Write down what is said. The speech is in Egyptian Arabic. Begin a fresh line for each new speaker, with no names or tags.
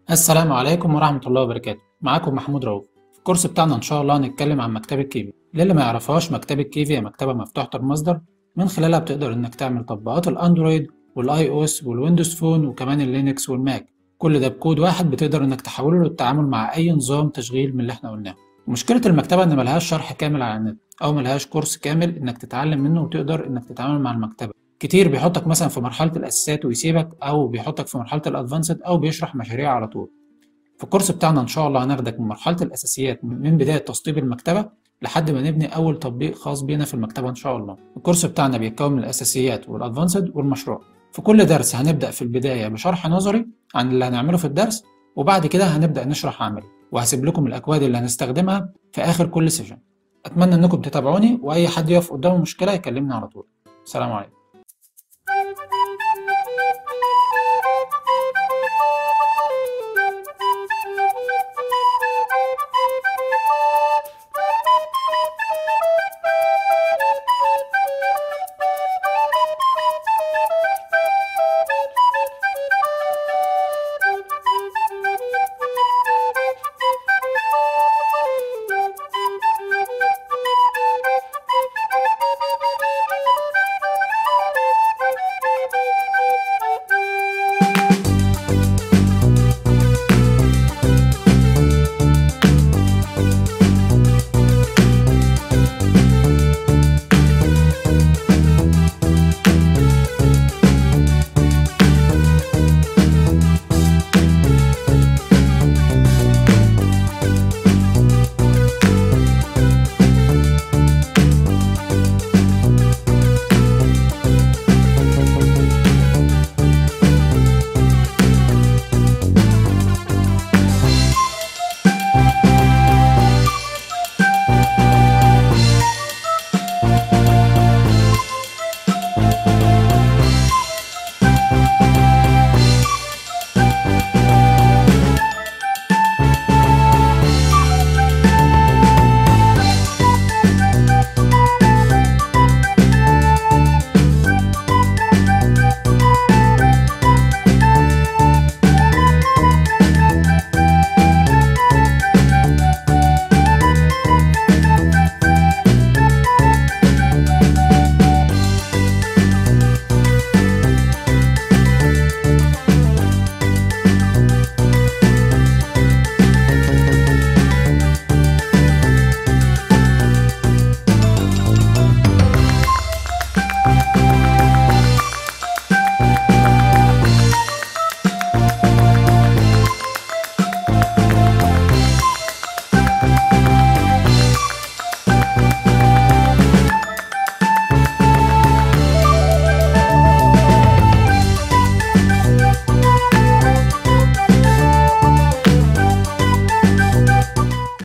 السلام عليكم ورحمة الله وبركاته معاكم محمود رؤوف في الكورس بتاعنا إن شاء الله هنتكلم عن مكتبة كيفي للي ما يعرفهاش مكتبة كيفي هي مكتبة مفتوحة المصدر من خلالها بتقدر إنك تعمل تطبيقات الأندرويد والآي أو إس والويندوز فون وكمان اللينكس والماك كل ده بكود واحد بتقدر إنك تحوله للتعامل مع أي نظام تشغيل من اللي إحنا قلناه مشكلة المكتبة إن ملهاش شرح كامل على النت أو ملهاش كورس كامل إنك تتعلم منه وتقدر إنك تتعامل مع المكتبة كتير بيحطك مثلا في مرحلة الأساسات ويسيبك أو بيحطك في مرحلة الأدفانسد أو بيشرح مشاريع على طول في الكورس بتاعنا إن شاء الله هناخدك من مرحلة الأساسيات من بداية تسطيب المكتبة لحد ما نبني أول تطبيق خاص بينا في المكتبة إن شاء الله. الكورس بتاعنا بيتكون من الأساسيات والأدفانسد والمشروع. في كل درس هنبدأ في البداية بشرح نظري عن اللي هنعمله في الدرس وبعد كده هنبدأ نشرح عملي وهسيب لكم الأكواد اللي هنستخدمها في آخر كل سيشن. أتمنى إنكم تتابعوني وأي حد يقف قدامه مشكلة يكلمني على طول. سلام عليكم.